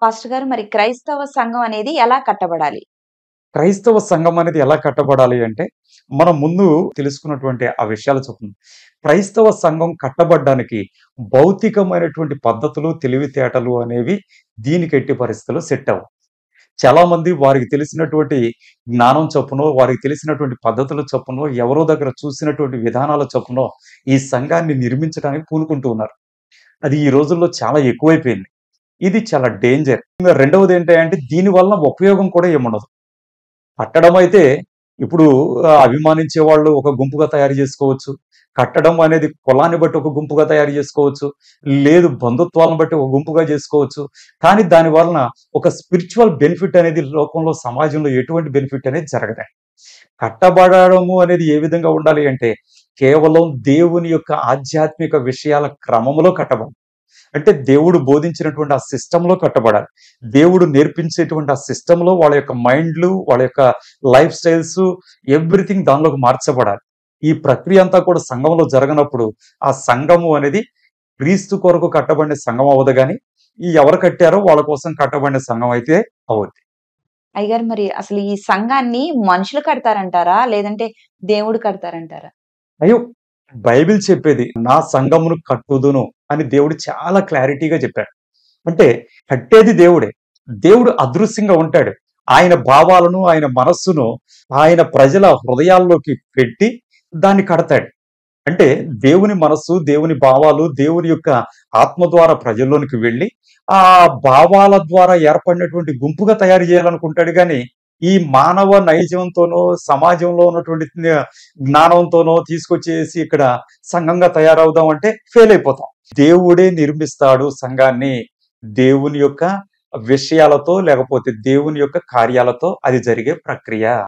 Pastor గారు మరి క్రైస్తవ సంఘం అనేది ఎలా కట్టబడాలి? క్రైస్తవ సంఘం అనేది ఎలా కట్టబడాలి అంటే, మనం ముందు తెలుసుకున్నటువంటి ఆ విషయాల చొప్పున క్రైస్తవ సంఘం కట్టబడ్డానికి భౌతికమైనటువంటి పద్ధతులు, తెలివితేటలు అనేవి దీనికి ఎట్టి పరిస్థితుల్లో సెట్ అవ్వవు. చాలామంది వారికి తెలిసినటువంటి జ్ఞానం చొప్పునో, వారికి తెలిసినటువంటి పద్ధతుల చొప్పునో, ఎవరో దగ్గర చూసినటువంటి విధానాల చొప్పునో ఈ సంఘాన్ని నిర్మించడానికి పూనుకుంటూ ఉన్నారు. అది ఈ రోజుల్లో చాలా ఎక్కువైపోయింది. ఇది చాలా డేంజర్. ఇంగ రెండవది ఏంటి అంటే దీని వలన ఉపయోగం కూడా ఏముండదు. కట్టడం అయితే ఇప్పుడు ఆహ్, అభిమానించే వాళ్ళు ఒక గుంపుగా తయారు చేసుకోవచ్చు. కట్టడం అనేది కులాన్ని బట్టి ఒక గుంపుగా తయారు చేసుకోవచ్చు. లేదు బంధుత్వాలను బట్టి ఒక గుంపుగా చేసుకోవచ్చు. కానీ దాని వలన ఒక స్పిరిచ్యువల్ బెనిఫిట్ అనేది లోకంలో, సమాజంలో ఎటువంటి బెనిఫిట్ అనేది జరగదండి. కట్టబడడము అనేది ఏ విధంగా ఉండాలి అంటే, కేవలం దేవుని యొక్క ఆధ్యాత్మిక విషయాల క్రమములో కట్టబడాలి. అంటే దేవుడు బోధించినటువంటి ఆ సిస్టమ్‌లో కట్టబడాలి. దేవుడు నేర్పించేటువంటి ఆ సిస్టమ్‌లో వాళ్ళ యొక్క మైండ్‌లు, వాళ్ళ యొక్క లైఫ్ స్టైల్స్ ఎవ్రీథింగ్ దానిలోకి మార్చబడాలి. ఈ ప్రక్రియ అంతా కూడా సంఘంలో జరగనప్పుడు, ఆ సంఘము అనేది క్రీస్తు కొరకు కట్టబడిన సంఘం అవ్వదు గానీ, ఈ ఎవరు కట్టారో వాళ్ళ కోసం కట్టబడిన సంఘం అయితే అవుద్ది. అయ్యగారు మరి అసలు ఈ సంఘాన్ని మనుషులు కడతారంటారా? లేదంటే దేవుడు కడతారంటారా? అయ్యో! బైబిల్ చెప్పేది నా సంఘమును కట్టుదును అని దేవుడు చాలా క్లారిటీగా చెప్పాడు. అంటే కట్టేది దేవుడే. దేవుడు అదృశ్యంగా ఉంటాడు. ఆయన భావాలను, ఆయన మనస్సును ఆయన ప్రజల హృదయాల్లోకి పెట్టి దాన్ని కడతాడు. అంటే దేవుని మనస్సు, దేవుని భావాలు, దేవుని యొక్క ఆత్మ ద్వారా ప్రజల్లోనికి వెళ్లి, ఆ భావాల ద్వారా ఏర్పడినటువంటి గుంపుగా తయారు చేయాలనుకుంటాడు గానీ, ఈ మానవ నైజంతోనో, సమాజంలో ఉన్నటువంటి జ్ఞ జ్ఞానంతోనో తీసుకొచ్చేసి ఇక్కడ సంఘంగా తయారవుదాం అంటే ఫెయిల్ అయిపోతాం. దేవుడే నిర్మిస్తాడు సంఘాన్ని. దేవుని యొక్క విషయాలతో లేకపోతే దేవుని యొక్క కార్యాలతో అది జరిగే ప్రక్రియ.